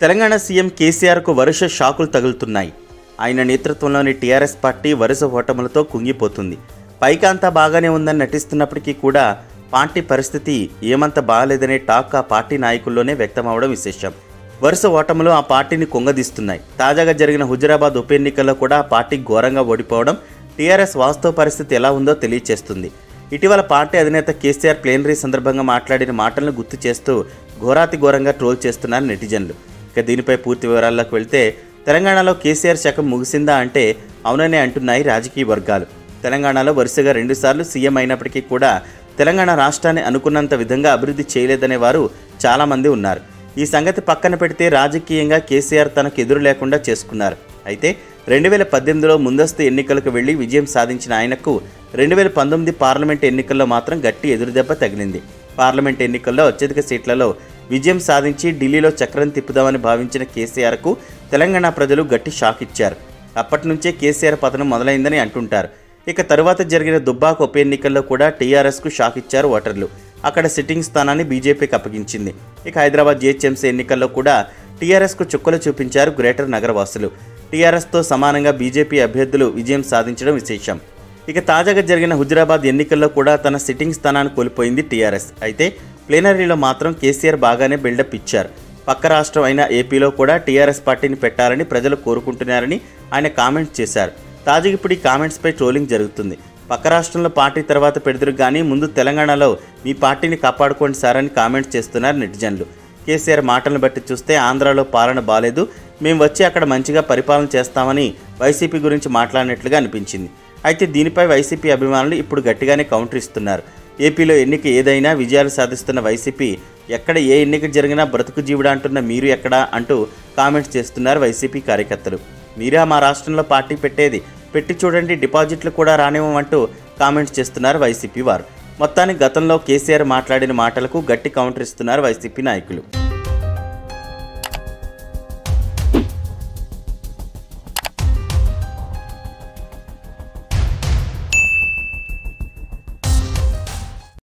Telangana CM కేసీఆర్కు వరుస షాకులు తగులుతున్నాయి ఆయన నేతృత్వంలోని టీఆర్ఎస్ పార్టీ వరుస ఓటములతో కుంగిపోతుంది పైకి అంతా బాగానే ఉందని నటిస్తున్నప్పటికీ కూడా పార్టీ పరిస్థితి ఏమంత బాగాలేదనే టాక్ ఆ పార్టీ నాయకుల్లోనే వ్యక్తమవడం విశేషం వరుస ఓటములు ఆ పార్టీని కుంగదీస్తున్నాయి తాజాగా జరిగిన హుజురాబాద్ ఉప ఎన్నికల్లో కూడా ఆ పార్టీ ఘోరంగా ఓడిపోవడం టీఆర్ఎస్ వాస్తవ పరిస్థితి ఎలా ఉందో తెలియచేస్తుంది ఇటీవల పార్టీ అధినేత కేసీఆర్ ప్లేనరీ సందర్భంగా మాట్లాడిన మాటలను గుర్తు చేస్తూ ఘోరాతి ఘోరంగా ట్రోల్ చేస్తున్నారు నెటిజన్లు ఇక దీనిపై పూర్తి వివరాల్లోకి వెళ్తే తెలంగాణలో కేసీఆర్ శకం ముగిసిందా అంటే అవుననే అంటున్నాయి రాజకీయ వర్గాలు తెలంగాణలో వరుసగా రెండుసార్లు సీఎం అయినప్పటికీ కూడా తెలంగాణ రాష్ట్రాన్ని అనుకున్నంత విధంగా అభివృద్ధి చేయలేదనే వారు చాలామంది ఉన్నారు ఈ సంగతి పక్కన పెడితే రాజకీయంగా కేసీఆర్ తనకు ఎదురు లేకుండా చేసుకున్నారు అయితే రెండు వేల పద్దెనిమిదిలో ముందస్తు ఎన్నికలకు వెళ్లి విజయం సాధించిన ఆయనకు రెండు వేల పంతొమ్మిది పార్లమెంట్ ఎన్నికల్లో మాత్రం గట్టి ఎదురుదెబ్బ తగిలింది పార్లమెంట్ ఎన్నికల్లో అత్యధిక సీట్లలో విజయం సాధించి ఢిల్లీలో చక్రం తిప్పుదామని భావించిన కేసీఆర్కు తెలంగాణ ప్రజలు గట్టి షాక్ ఇచ్చారు అప్పటి నుంచే కేసీఆర్ పతనం మొదలైందని అంటుంటారు ఇక తరువాత జరిగిన దుబ్బాక ఉప ఎన్నికల్లో కూడా టీఆర్ఎస్కు షాక్ ఇచ్చారు ఓటర్లు అక్కడ సిట్టింగ్ స్థానాన్ని బీజేపీకి అప్పగించింది ఇక హైదరాబాద్ జీహెచ్ఎంసీ ఎన్నికల్లో కూడా టీఆర్ఎస్కు చుక్కలు చూపించారు గ్రేటర్ నగరవాసులు టీఆర్ఎస్తో సమానంగా బీజేపీ అభ్యర్థులు విజయం సాధించడం విశేషం ఇక తాజాగా జరిగిన హుజురాబాద్ ఎన్నికల్లో కూడా తన సిట్టింగ్ స్థానాన్ని కోల్పోయింది టీఆర్ఎస్ అయితే ప్లేనరీలో మాత్రం కేసీఆర్ బాగానే బిల్డప్ ఇచ్చారు పక్క రాష్ట్రం అయిన ఏపీలో కూడా టీఆర్ఎస్ పార్టీని పెట్టాలని ప్రజలు కోరుకుంటున్నారని ఆయన కామెంట్స్ చేశారు తాజాగా ఇప్పుడు ఈ కామెంట్స్పై ట్రోలింగ్ జరుగుతుంది పక్క రాష్ట్రంలో పార్టీ తర్వాత పెడుతురు కానీ ముందు తెలంగాణలో మీ పార్టీని కాపాడుకోండి సార్ అని కామెంట్స్ చేస్తున్నారు నెటిజన్లు కేసీఆర్ మాటలను బట్టి చూస్తే ఆంధ్రాలో పాలన బాలేదు మేము వచ్చి అక్కడ మంచిగా పరిపాలన చేస్తామని వైసీపీ గురించి మాట్లాడినట్లుగా అనిపించింది అయితే దీనిపై వైసీపీ అభిమానులు ఇప్పుడు గట్టిగానే కౌంటర్ ఇస్తున్నారు ఏపీలో ఎన్నిక ఏదైనా విజయాలు సాధిస్తున్న వైసీపీ ఎక్కడ ఏ ఎన్నిక జరిగినా బ్రతుకు జీవుడా అంటున్న మీరు ఎక్కడా అంటూ కామెంట్స్ చేస్తున్నారు వైసీపీ కార్యకర్తలు మీరా మా రాష్ట్రంలో పార్టీ పెట్టేది పెట్టి చూడండి డిపాజిట్లు కూడా రానివ్వమంటూ కామెంట్స్ చేస్తున్నారు వైసీపీ వారు మొత్తానికి గతంలో కేసీఆర్ మాట్లాడిన మాటలకు గట్టి కౌంటర్ ఇస్తున్నారు వైసీపీ నాయకులు